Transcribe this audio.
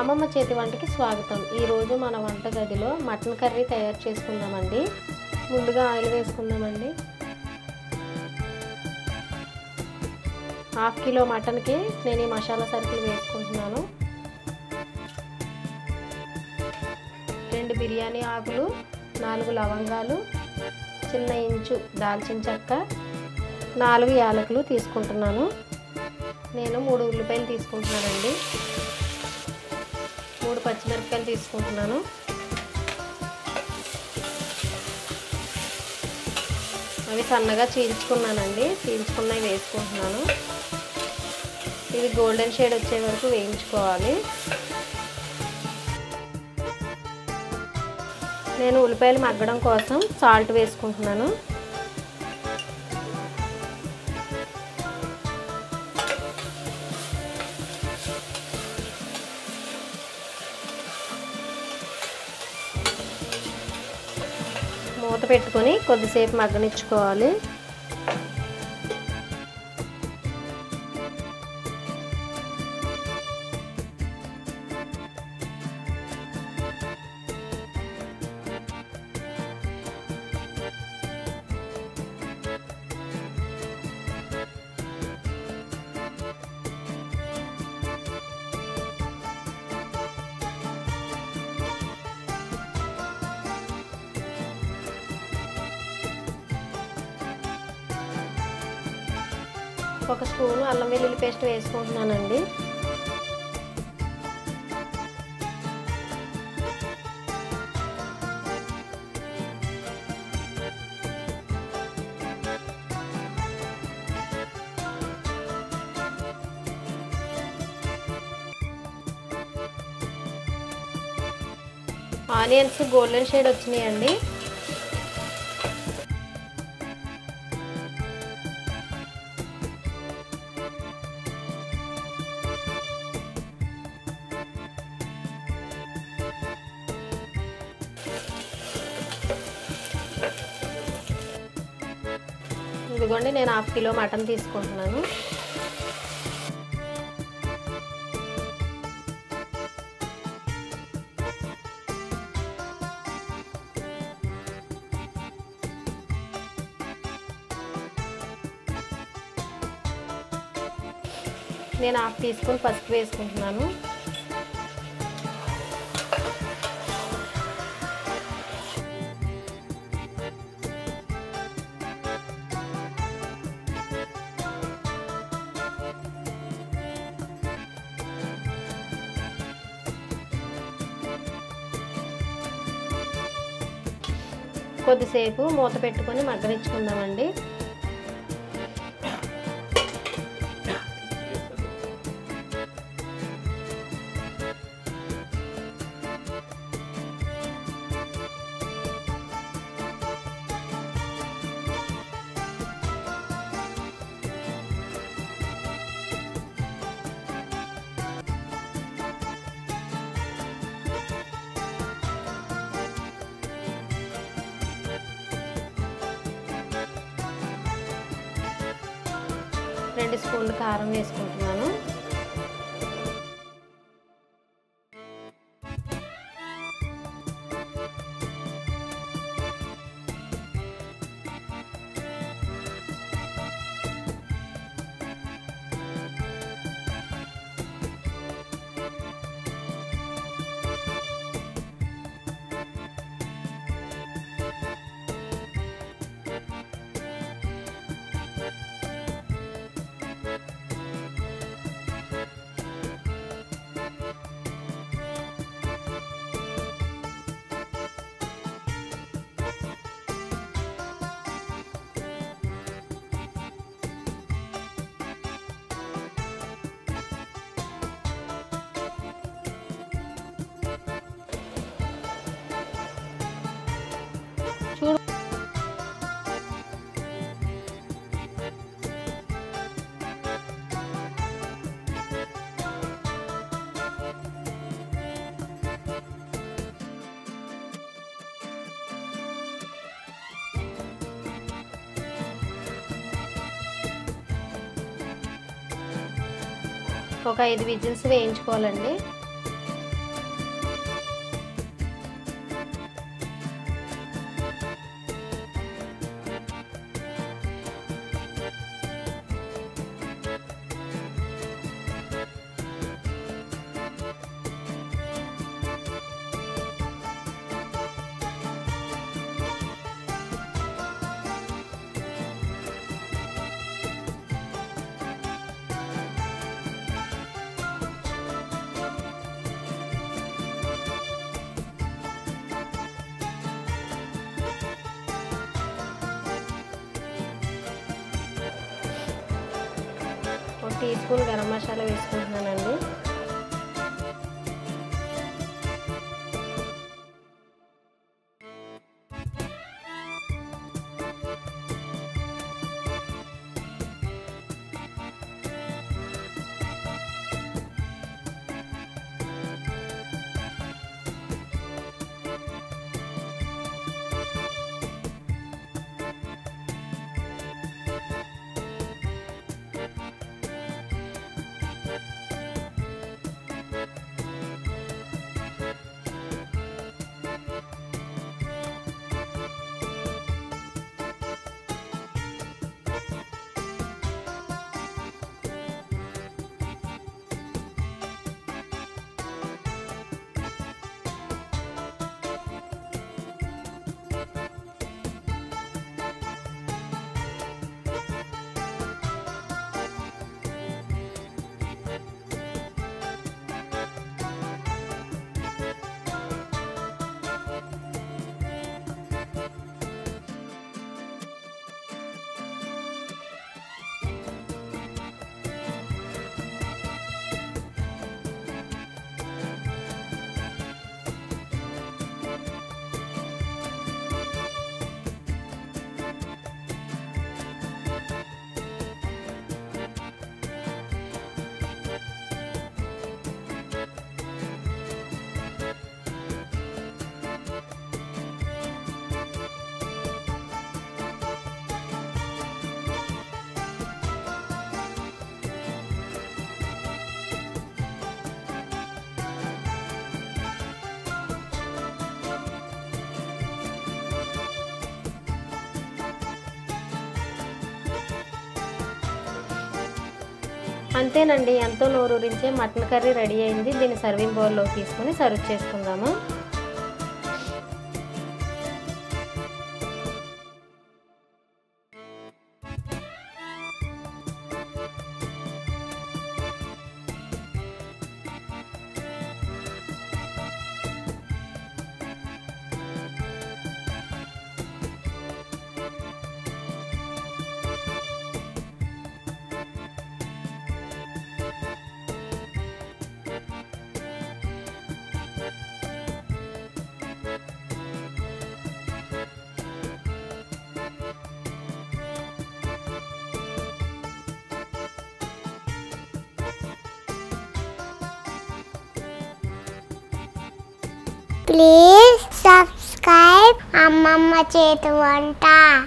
అమ్మమ్మ చేతి వంటకి స్వాగతం ఈరోజు మన వంటగదిలో మటన్ కర్రీ తయారు చేసుకుందామండి ముందుగా ఆయిల్ వేసుకుందామండి హాఫ్ కిలో మటన్కి నేను ఈ మసాలా సరుకులు వేసుకుంటున్నాను రెండు బిర్యానీ ఆకులు నాలుగు లవంగాలు చిన్న ఇంచు దాల్చిన చెక్క నాలుగు యాలకులు తీసుకుంటున్నాను నేను మూడు ఉల్లిపాయలు తీసుకుంటున్నానండి మూడు పచ్చిమిరపకాయలు తీసుకుంటున్నాను అవి సన్నగా చీల్చుకున్నానండి చీల్చుకున్నవి వేసుకుంటున్నాను ఇవి గోల్డెన్ షేడ్ వచ్చే వరకు వేయించుకోవాలి నేను ఉల్లిపాయలు మగ్గడం కోసం సాల్ట్ వేసుకుంటున్నాను మూత పెట్టుకొని కొద్దిసేపు మగ్గనిచ్చుకోవాలి ఒక స్పూను అల్లం వెల్లుల్లి పేస్ట్ వేసుకుంటున్నానండి ఆనియన్స్ గోల్డెన్ షేడ్ వచ్చినాయండి ఇదిగోండి నేను హాఫ్ కిలో మటన్ తీసుకుంటున్నాను నేను హాఫ్ టీ స్పూన్ పసుపు వేసుకుంటున్నాను కొద్దిసేపు మూత పెట్టుకొని మగ్గనిచ్చుకుందామండి రెండు స్పూన్లు కారం వేసుకుంటున్నాను చూడు ఒక ఐదు విజిల్స్ వేయించుకోవాలండి టీ స్పూన్ గరం మసాలా వేసుకుంటున్నానండి అంతేనండి ఎంతో నోరూరించే మటన్ కర్రీ రెడీ అయింది దీన్ని సర్వింగ్ బౌల్లో తీసుకొని సర్వ్ చేసుకుందాము ప్లీజ్ సబ్స్క్రైబ్ అమ్మమ్మ చేతి వంట